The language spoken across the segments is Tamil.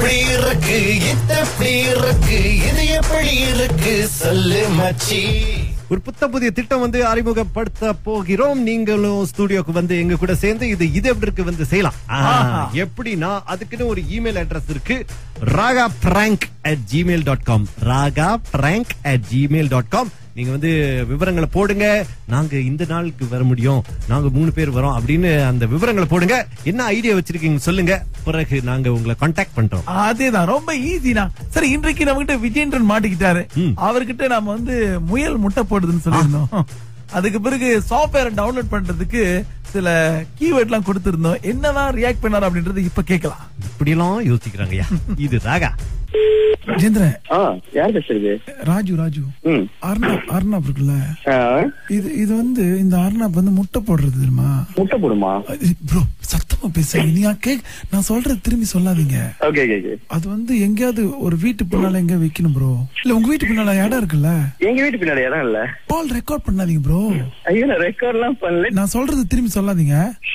எப்படி இருக்கு இது எப்படி இருக்கு இது எப்படி இருக்கு சொல்லு மச்சி ஒரு புத்த புதிய திட்டம் வந்து அறிமுகப்படுத்த போகிறோம் நீங்களும் ஸ்டுடியோக்கு வந்து எங்க கூட சேர்ந்து இது இது எப்படி இருக்கு வந்து செய்யலாம் ஆஹா, எப்படின்னா அதுக்குன்னு ஒரு இமெயில் அட்ரஸ் இருக்கு Raga prank at Gmail dot com Raga prank at Gmail dot com நீங்க வந்து விவரங்களை போடுங்க நாங்க இந்த நாளுக்கு வர முடியும் நாங்க மூணு பேர் வரோம் அப்படின்னு அந்த விவரங்களை போடுங்க என்ன ஐடியா வச்சிருக்கீங்க சொல்லுங்க பிறகு நாங்க உங்களை கான்டாக்ட் பண்றோம் அதேதான் ரொம்ப ஈஸினா சரி இன்றைக்கு நம்ம கிட்ட விஜயேந்திரன் மாட்டிக்கிட்டாரு அவர்கிட்ட நாம வந்து முயல் முட்டை போடுதுன்னு சொல்லியிருந்தோம் அதுக்கு பிறகு சாஃப்ட்வேர் டவுன்லோட் பண்றதுக்கு சில கீவேர்ட் எல்லாம் கொடுத்திருந்தோம் என்னதான் ரியாக்ட் பண்ணாரு அப்படின்றது இப்ப கேட்கலாம் இப்படியெல்லாம் யோசிக்கிறாங்கய்யா இது ராகா விஜேந்திரன் ஆ யார் பேசுறது ராஜு ராஜு ம் அர்ணாப் அர்ணாப் இருக்குல்ல ஆ, இது இது வந்து இந்த அர்ணாப் வந்து முட்டை போடுறது தெரியுமா முட்டை போடுமா ப்ரோ சத்தமா பேசுறீங்க நீங்க கேக் நான் சொல்றது திரும்பி சொல்லாதீங்க ஓகே ஓகே ஓகே அது வந்து எங்கேயாவது ஒரு வீட்டு பின்னால எங்க வைக்கணும் ப்ரோ இல்ல உங்க வீட்டு பின்னால இடம் இருக்குல்ல எங்க வீட்டு பின்னாடி இடம் இல்ல கால் ரெக்கார்ட் பண்ணாதீங்க ப்ரோ ஐயோ நான் ரெக்கார்ட் எல்லாம் பண்ணல நான் சொல்றது திரும்பி சொல்லாதீங்க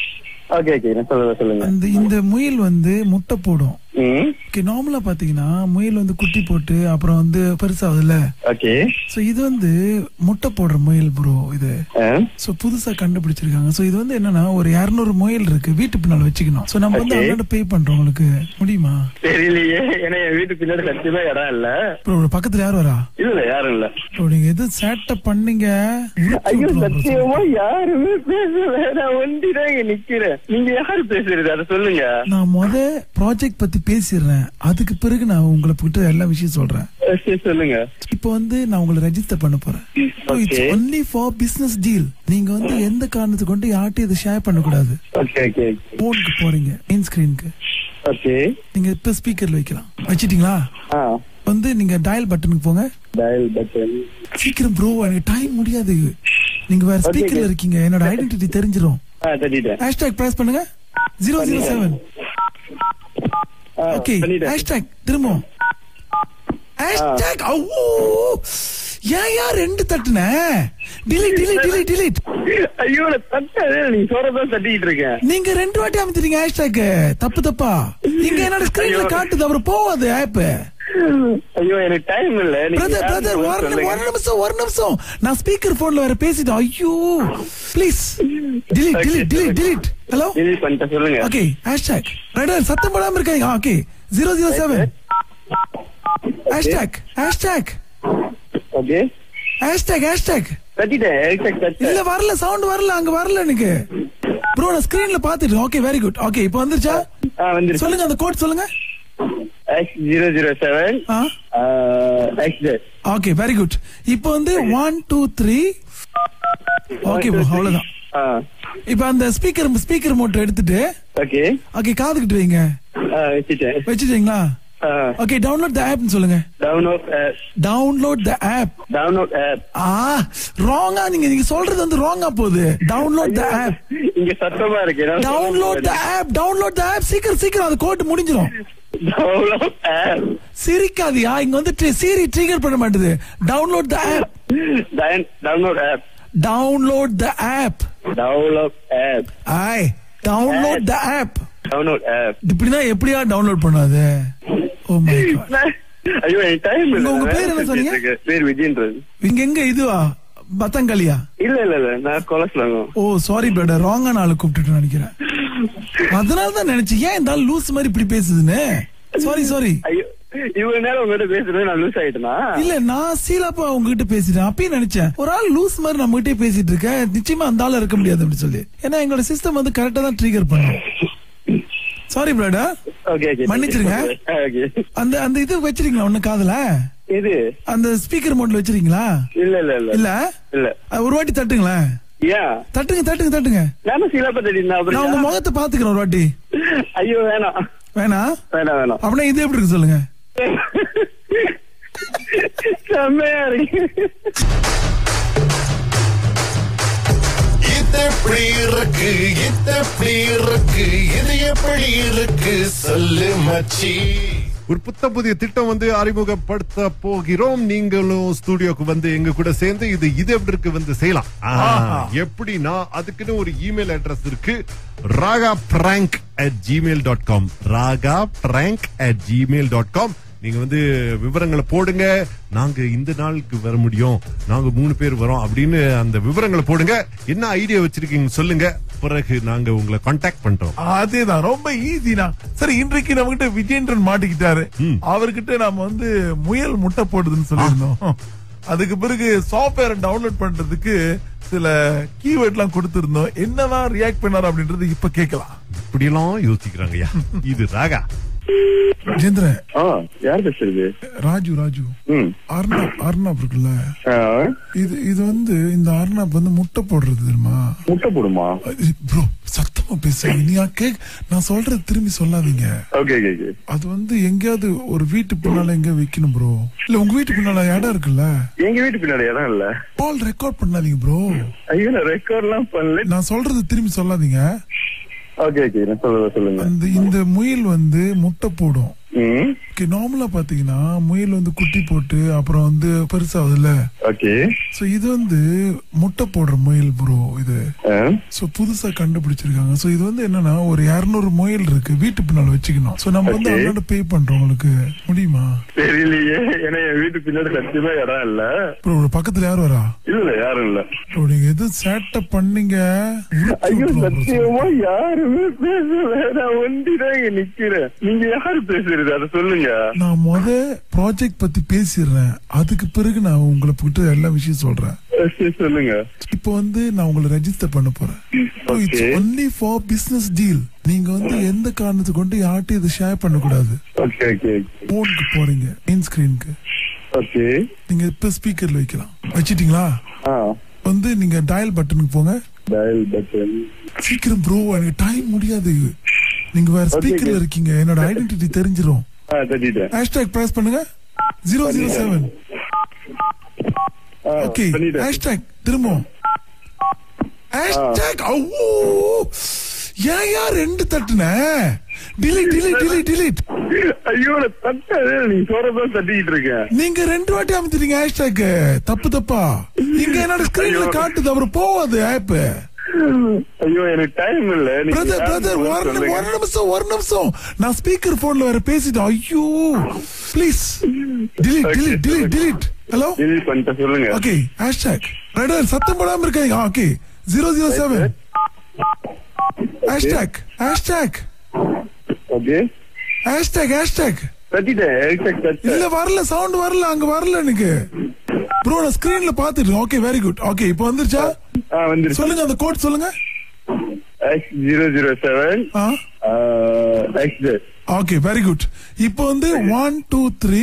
ஓகே ஓகே நான் சொல்லுங்க சொல்லுங்க அந்த இந்த முயல் வந்து முட்டை போடும் ம் ஓகே நார்மலா பாத்தீங்கன்னா முயல் வந்து குட்டி போட்டு அப்புறம் வந்து பெருசாகுதுல்ல ஓகே சோ இது வந்து முட்டை போடுற முயல் ப்ரோ இது ஆ, சோ புதுசா கண்டுபிடிச்சிருக்காங்க சோ இது வந்து என்னன்னா ஒரு 200 முயல் இருக்கு வீட்டு பின்னால வச்சுக்கணும் சோ நம்ம வந்து Okay. அவங்கள்ட்ட பே பண்றோம் உங்களுக்கு முடியுமா தெரியலையே ஏன்னா என் வீட்டு பின்னாடி சத்தியமா இடம் இல்ல ப்ரோ பக்கத்துல யார் வரா இல்ல இல்ல யாரும் இல்ல ப்ரோ நீங்க எது சேட்டை பண்ணீங்க உருட்டி ஐயோ விட்டுருவோம் bro. சத்தியமா யாருமே பேசல நான் ஒண்டிதான் இங்க நிக்கிறேன் நீங்க யாரு பேசுறது அதை சொல்லுங்க நான் முத ப்ராஜெக்ட் பத்தி பேசிடுறேன் அதுக்கு பிறகு நான் உங்களை கிட்ட எல்லா விஷயம் சொல்றேன் சரி, சொல்லுங்க இப்போ வந்து நான் உங்களை ரெஜிஸ்டர் பண்ண போறேன் it's Okay. Only for business deal நீங்க வந்து எந்த காரணத்தை கொண்டு யார்ட்டையும் இதை ஷேர் பண்ணக்கூடாது ஓகே ஓகே போனுக்கு போறீங்க மெயின் ஸ்கிரீனுக்கு ஓகே நீங்க இப்ப ஸ்பீக்கர்ல வைக்கலாம் வச்சிட்டீங்களா ஆ வந்து நீங்க டயல் பட்டனுக்கு போங்க டயல் பட்டன் சீக்கிரம் ப்ரோ எனக்கு டைம் முடியாது நீங்க வேற Okay, ஸ்பீக்கர்ல okay. இருக்கீங்க என்னோட ஐடென்டிட்டி தெரிஞ்சிரும் ஆ தட்டிட்டேன் ஹேஷ்டாக் பிரஸ் பண்ணுங்க ஜீரோ ஜீரோ செவன் ஆ, ஓகே பண்ணிட்டேன் ஹேஷ்டாக் திரும்பவும் ஹேஷ்டாக் அவ்வோ ஏன் யார் ரெண்டு தட்டுன டிலீட் டிலீட் டிலீட் டிலீட் ஐயோ நான் தட்டாதே நீங்க சொல்றதான் தட்டிக்கிட்டு இருக்கேன் நீங்க ரெண்டு வாட்டி அமைச்சிட்டீங்க ஹேஷ்டாக் தப்பு தப்பா இங்க என்னோட ஸ்கிரீன்ல ஐயோ. காட்டுது அப்புறம் போவாது ஆப் ஐயோ எனக்கு டைம் இல்ல நீங்க பிரதர் பிரதர் யாருன்னு ஒரு சொல்லுங்க. நிமி- ஒரு நிமிஷம் ஒரு நிமிஷம் நான் ஸ்பீக்கர் போன்ல வேற பேசிட்டேன் ஐயோ please delete Okay, delete delete okay. Delete hello delete பண்ணிட்டேன் சொல்லுங்க ஓகே ஹேஷ்டாக் ரைடர் சத்தம் போடாம இருக்காங்க okay zero zero seven hashtag hashtag okay hashtag hashtag தட்டிட்டேன் exact இல்ல தட்டிட்டேன் வரல சவுண்ட் வரல அங்க வரல எனக்கு ப்ரோ நான் ஸ்கிரீன்ல பாத்துட்டு ஓகே வெரி குட் ஓகே இப்போ வந்துருச்சா ஆ வந்துருச்சு சொல்லுங்க அந்த கோட் சொல்லுங்க எக்ஸ் ஜீரோ ஜீரோ செவன் ஆ எக்ஸ் ஓகே வெரி குட் இப்போ வந்து one two three okay bro அவ்வளவுதான் ஆ இப்போ அந்த ஸ்பீக்கர் ஸ்பீக்கர் மோட்டர் எடுத்துட்டு ஓகே ஓகே காதுகிட்டு வைங்க ஆ வச்சுட்டேன் வச்சுட்டீங்களா ஆ ஓகே டவுன்லோட் த ஆப்னு சொல்லுங்க download download the app download app ஆ ராங்கா நீங்க நீங்க சொல்றது வந்து ராங்கா போகுது டவுன்லோட் த ஆப் இங்க சத்தமா இருக்கு என்னால சொல்ல டவுன்லோட் த முடியாது. ஆப் டவுன்லோட் த ஆப் சீக்கிரம் சீக்கிரம் அது கோட் முடிஞ்சிரும் டவுன்லோட் ஆப் சிரிக்காதியா இங்க வந்து சீரி ட்ரிகர் பண்ண மாட்டுது download the app download app download the app download app I download the app download app இப்படின்னா எப்படியா டவுன்லோட் பண்ணாது ஓ மை காட் ஐயோ எனக்கு டைம் இல்ல உங்க நான் பேர் என்ன வேலை சொன்னீங்க? செஞ்சுட்டு இருக்கேன். பேர் விஜயன்றது இங்க எங்க இதுவா பத்தங்கலியா இல்ல இல்ல இல்ல நான் கொலஸ்லாங்கும் ஓ சாரி பிரதர் ராங்கான ஆளு கூப்பிட்டு நினைக்கிறேன் அதனால தான் நினைச்சேன் ஏன் இந்த ஆள் லூஸ் மாதிரி இப்படி பேசுதுன்னு சாரி சாரி ஐயோ இவ்வளவு நேரம் உங்ககிட்ட பேசுறது நான் லூஸ் ஆயிட்டேனா இல்ல நான் சீலாப்பா உங்ககிட்ட பேசிட்டேன் அப்பயும் நினைச்சேன் ஒரு ஆள் லூஸ் மாதிரி நம்ம கிட்டே பேசிட்டு இருக்கேன் நிச்சயமா அந்த ஆள் இருக்க முடியாது அப்படின்னு சொல்லி ஏன்னா எங்களோட சிஸ்டம் வந்து கரெக்டா தான் ட்ரிகர் பண்ணும் சாரி பிரதர் ஓகே ஓகே மன்னிச்சிருங்க. ஓகே அந்த அந்த இது வச்சிருக்கீங்களா ஒண்ணு காதுல இது அந்த ஸ்பீக்கர் மோட்ல வச்சிருக்கீங்களா இல்ல இல்ல இல்ல இல்ல இல்ல அஹ், ஒரு வாட்டி தட்டுங்களேன் ஏன் தட்டுங்க தட்டுங்க தட்டுங்க நானும் சீலாப்பா தட்டினா நான் உங்க அப்புறம் முகத்தை பாத்துக்கிறேன் ஒரு வாட்டி ஐயோ வேணாம் வேணாம் வேணாம் வேணாம் அப்படின்னா இது எப்படி இருக்கு சொல்லுங்க செம்மையா இருக்கு இது எப்படி இருக்கு இது எப்படி இருக்கு இது எப்படி இருக்கு சொல்லு மச்சி ஒரு புத்த புதிய திட்டம் வந்து அறிமுகப்படுத்த போகிறோம் நீங்களும் ஸ்டுடியோக்கு வந்து எங்க கூட சேர்ந்து இது இது எப்படி இருக்கு வந்து செய்யலாம் ஆஹா, எப்படின்னா அதுக்குன்னு ஒரு இமெயில் அட்ரஸ் இருக்கு Raga prank at Gmail dot com Raga prank at Gmail dot com நீங்க வந்து விவரங்களை போடுங்க நாங்க இந்த நாளுக்கு வர முடியும் நாங்க மூணு பேர் வரோம் அப்படின்னு அந்த விவரங்களை போடுங்க என்ன ஐடியா வச்சிருக்கீங்க சொல்லுங்க பிறகு நாங்க உங்களை கான்டாக்ட் பண்றோம் அதேதான் ரொம்ப ஈஸினா சரி இன்றைக்கு நம்ம கிட்ட விஜயேந்திரன் மாட்டிக்கிட்டாரு அவர்கிட்ட நாம வந்து முயல் முட்டை போடுதுன்னு சொல்லியிருந்தோம் அதுக்கு பிறகு சாஃப்ட்வேர் டவுன்லோட் பண்றதுக்கு சில கீவேர்ட் எல்லாம் கொடுத்திருந்தோம் என்னதான் ரியாக்ட் பண்ணாரு அப்படின்றது இப்ப கேட்கலாம் இப்படியெல்லாம் யோசிக்கிறாங்க ஐயா இது ராகா விஜேந்திரன் ஆ யார் பேசுறது ராஜு ராஜு ம் அர்ணாப் அர்ணாப் இருக்குல்ல ஆ, இது இது வந்து இந்த அர்ணாப் வந்து முட்டை போடுறது தெரியுமா முட்டை போடுமா ப்ரோ சத்தமா பேசுறீங்க நீ கேக் நான் சொல்றது திரும்பி சொல்லாதீங்க ஓகே ஓகே ஓகே அது வந்து எங்கேயாவது ஒரு வீட்டு பின்னால எங்க வைக்கணும் ப்ரோ இல்ல உங்க வீட்டு பின்னால இடம் இருக்குல்ல எங்க வீட்டு பின்னாடி இடம் இல்ல கால் ரெக்கார்ட் பண்ணாதீங்க ப்ரோ ஐயோ நான் ரெக்கார்ட் எல்லாம் பண்ணல நான் சொல்றது திரும்பி சொல்லாதீங்க ஓகே ஓகே நான் சொல்லுங்க சொல்லுங்க அந்த இந்த முயல் வந்து முட்டை போடும் ம் நார்மலா பாத்தீங்கன்னா முயல் வந்து குட்டி போட்டு அப்புறம் வந்து பெருசாகுதுல்ல ஓகே சோ இது வந்து முட்டை போடுற முயல் ப்ரோ இது ஆ, சோ புதுசா கண்டுபிடிச்சிருக்காங்க சோ இது வந்து என்னன்னா ஒரு 200 முயல் இருக்கு வீட்டு பின்னால வச்சுக்கணும் சோ நம்ம வந்து Okay. அவனோட பே பண்றோம் உங்களுக்கு முடியுமா தெரியலையே ஏன்னா என் வீட்டு பின்னாடி சத்தியமா இடம் இல்ல ப்ரோ பக்கத்துல யார் வரா இல்ல இல்ல யாரும் இல்ல ப்ரோ நீங்க எது சேட்டை பண்ணீங்க உருக்கி ஐயோ விட்டுருவோம் bro. சத்தியமா யாருமே பேசல நான் ஒண்டிதான் இங்க நிக்கிறேன் நீங்க யாரு பேசுறது அதை சொல்லுங்க நான் முத ப்ராஜெக்ட் பத்தி பேசிடுறேன் அதுக்கு பிறகு நான் உங்களை கிட்ட எல்லா விஷயம் சொல்றேன் சரி, சொல்லுங்க இப்போ வந்து நான் உங்களை ரெஜிஸ்டர் பண்ண போறேன் it's Okay. Only for business deal நீங்க வந்து எந்த காரணத்தை கொண்டு யார்ட்டையும் இதை ஷேர் பண்ணக்கூடாது ஓகே ஓகே போனுக்கு போறீங்க மெயின் ஸ்கிரீனுக்கு ஓகே நீங்க இப்ப ஸ்பீக்கர்ல வைக்கலாம் வச்சிட்டீங்களா ஆ வந்து நீங்க டயல் பட்டனுக்கு போங்க டயல் பட்டன் சீக்கிரம் ப்ரோ எனக்கு டைம் முடியாது நீங்க வேற ஸ்பீக்கர்ல okay. இருக்கீங்க என்னோட ஐடென்டிட்டி தெரிஞ்சிரும் ஆ தட்டிட்டேன் ஹேஷ்டாக் பிரஸ் பண்ணுங்க ஜீரோ ஜீரோ செவன் ஆ, ஓகே பண்ணிட்டேன் ஹேஷ்டாக் திரும்பவும் ஹேஷ்டாக் அவ்வோ ஏன் யார் ரெண்டு தட்டுன டிலீட் டிலீட் டிலீட் டிலீட் ஐயோ நான் தட்டாதே நீங்க சொல்றதான் தட்டிக்கிட்டு இருக்கேன் நீங்க ரெண்டு வாட்டி அமைச்சிட்டீங்க ஹேஷ்டாக் தப்பு தப்பா இங்க என்னோட ஸ்கிரீன்ல காட்டுது அப்புறம் போவாது ஆப் ஐயோ எனக்கு டைம் இல்ல நீங்க பிரதர் யாருன்னு பிரதர் ஒரு நிமி- சொல்லுங்க. ஒரு நிமிஷம் ஒரு நிமிஷம் நான் ஸ்பீக்கர் போன்ல வேற பேசிட்டேன் ஐயோ please delete delete delete delete hello delete பண்ணிட்டேன் சொல்லுங்க ஓகே ஹேஷ்டாக் ரெடர் சத்தம் போடாம இருக்காங்க okay zero zero seven hashtag hashtag okay hashtag hashtag தட்டிட்டேன் exact தட்டிட்டேன். இல்ல வரல சவுண்ட் வரல அங்க வரல எனக்கு ப்ரோ நான் ஸ்கிரீன்ல பாத்துட்டு ஓகே வெரி குட் ஓகே இப்போ வந்துருச்சா ஆ வந்துருச்சு சொல்லுங்க அந்த கோட் சொல்லுங்க எக்ஸ் ஜீரோ ஜீரோ செவன் ஆ எக்ஸ் ஓகே வெரி குட் இப்போ வந்து one two three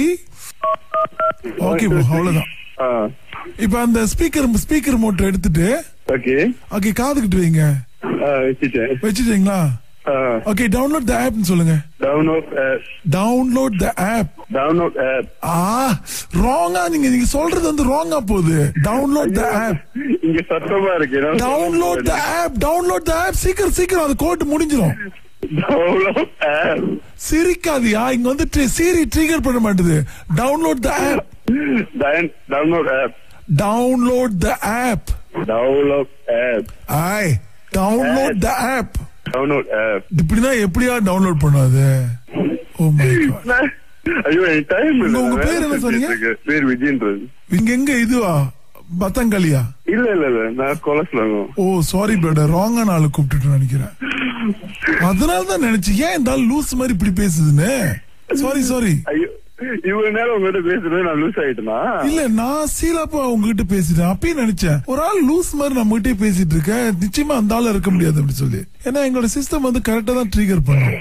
okay bro அவ்வளவுதான் ஆ இப்போ அந்த ஸ்பீக்கர் ஸ்பீக்கர் மோட்டர் எடுத்துட்டு ஓகே ஓகே காதுகிட்டு வைங்க ஆ வச்சுட்டேன் வச்சுட்டீங்களா ஆ ஓகே டவுன்லோட் த ஆப்னு சொல்லுங்க download download the app download app ஆ ராங்கா நீங்க நீங்க சொல்றது வந்து ராங்கா போகுது டவுன்லோட் த ஆப் இங்க சத்தமா இருக்கு என்னால சொல்ல டவுன்லோட் த முடியாது. ஆப் டவுன்லோட் த ஆப் சீக்கிரம் சீக்கிரம் அது கோட் முடிஞ்சிரும் டவுன்லோட் ஆப் சிரிக்காதியா இங்க வந்து சீரி ட்ரிகர் பண்ண மாட்டுது download the app download app download the app download app I download the app download app இப்படிதான் எப்படியா டவுன்லோட் பண்ணாது ஓ மை காட் ஐயோ எனக்கு டைம் இல்ல உங்க நான் பேர் வேலை என்ன சொன்னீங்க? செஞ்சுட்டு இருக்கேன். பேர் விஜயன்றது இங்க எங்க இதுவா பத்தங்களியா இல்ல இல்ல இல்ல நான் கொலஸ்லாங்க ஓ சாரி பிரதர் ராங்கான ஆளு கூப்பிட்டு நினைக்கிறேன் அதனால தான் நினைச்சேன் ஏன் இந்த ஆள் லூஸ் மாதிரி இப்படி பேசுதுன்னு சாரி சாரி ஐயோ இவ்வளவு நேரம் உங்ககிட்ட பேசுறது நான் லூஸ் ஆயிட்டேனா இல்ல நான் சீலாப்பா உங்ககிட்ட பேசிட்டேன் அப்பயும் நினைச்சேன் ஒரு ஆள் லூஸ் மாதிரி நம்ம கிட்டே பேசிட்டு இருக்க நிச்சயமா அந்த ஆள் இருக்க முடியாது அப்படி சொல்லி ஏன்னா எங்களோட சிஸ்டம் வந்து கரெக்டா தான் ட்ரிகர் பண்ணும்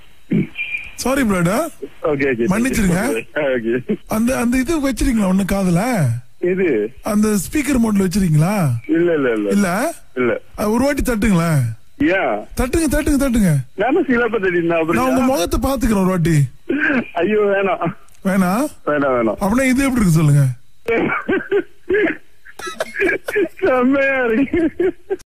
சாரி பிரதர் ஓகே ஓகே மன்னிச்சிருங்க. ஓகே அந்த அந்த இது வச்சிருக்கீங்களா ஒண்ணு காதுல இது அந்த ஸ்பீக்கர் மோட்ல வச்சிருக்கீங்களா இல்ல இல்ல இல்ல இல்ல இல்ல அது ஒரு வாட்டி தட்டுங்களேன் ஏன் தட்டுங்க தட்டுங்க தட்டுங்க நானும் சீலாப்பா தட்டினா நான் உங்க அப்புறம் முகத்தை பாத்துக்கிறேன் ஒரு வாட்டி ஐயோ வேணாம் வேணா வேணாம் வேணாம் அப்படின்னா இது எப்படி இருக்கு சொல்லுங்க செம்மையா இருக்கு